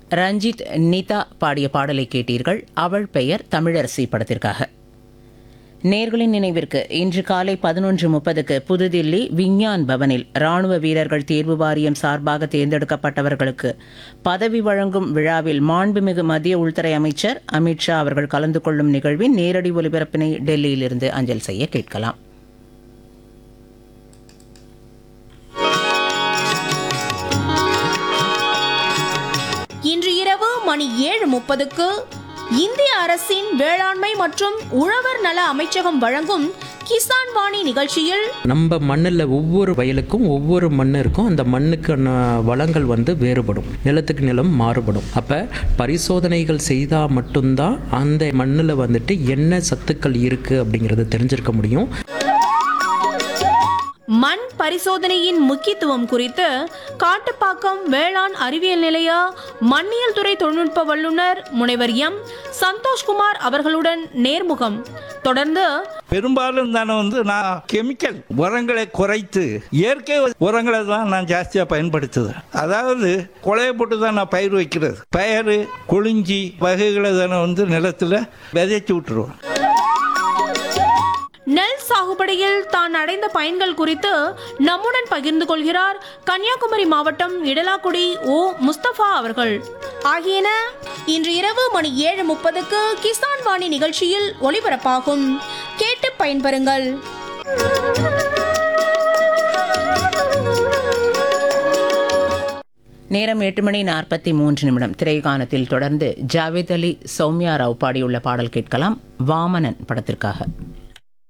ரஞ்சித் நீதா பாடிய பாடலை கேட்டீர்கள் அவள் பெயர் தமிழரசி படத்திற்காக நேர்களின் நினைவிற்கு இன்று காலை பதினொன்று முப்பதுக்கு புதுதில்லி விஞ்ஞான் பவனில் ராணுவ வீரர்கள் தேர்வு வாரியம் சார்பாக தேர்ந்தெடுக்கப்பட்டவர்களுக்கு பதவி வழங்கும் விழாவில் மாண்புமிகு மத்திய உள்துறை அமைச்சர் அமித்ஷா அவர்கள் கலந்து கொள்ளும் நிகழ்வின் நேரடி ஒலிபரப்பினை டெல்லியிலிருந்து அஞ்சல் செய்ய கேட்கலாம் இன்று இரவு மணி ஏழு முப்பதுக்கு இந்திய அரசின் வேளாண்மை மற்றும் உழவர் நல அமைச்சகம் வழங்கும் கிசான் வாணி நிகழ்ச்சியில் நம்ம மண்ணில் ஒவ்வொரு வயலுக்கும் ஒவ்வொரு மண் இருக்கும் அந்த மண்ணுக்கான வளங்கள் வந்து வேறுபடும் நிலத்துக்கு நிலம் மாறுபடும் அப்போ பரிசோதனைகள் செய்தால் மட்டும்தான் அந்த மண்ணில் வந்துட்டு என்ன சத்துக்கள் இருக்குது அப்படிங்கிறத தெரிஞ்சிருக்க முடியும் மண் பரிசோதனையின் முக்கியத்துவம் குறித்து காட்டுப்பாக்கம் வேளாண் அறிவியல் நிலைய மண்ணியல் துறை தொழில்நுட்ப வல்லுநர் முனைவர் எம் சந்தோஷ்குமார் அவர்களுடன் நேர்முகம் தொடர்ந்து பெரும்பாலும் தானே வந்து நான் கெமிக்கல் உரங்களை குறைத்து இயற்கை உரங்களை தான் நான் ஜாஸ்தியாக பயன்படுத்துதேன் அதாவது கொலையை போட்டு தான் நான் பயிர் வைக்கிறது பயிர் கொளிஞ்சி வகைகளை தானே வந்து நிலத்தில் விதைச்சி விட்டுருவேன் நெல் சாகுபடியில் தான் அடைந்த பயன்கள் குறித்து நம்முடன் பகிர்ந்து கொள்கிறார் கன்னியாகுமரி மாவட்டம் இடலாக்குடி ஓ முஸ்தபா அவர்கள் ஆகியன இன்று இரவு மணி ஏழு முப்பதுக்கு கிசான் வாணி நிகழ்ச்சியில் ஒளிபரப்பாகும் கேட்டு பயன்பெறுங்கள் நேரம் எட்டு மணி நாற்பத்தி மூன்று நிமிடம் திரைக்கானத்தில் தொடர்ந்து ஜாவேத் அலி சௌமியா ராவ் பாடியுள்ள பாடல் கேட்கலாம் வாமனன் படத்திற்காக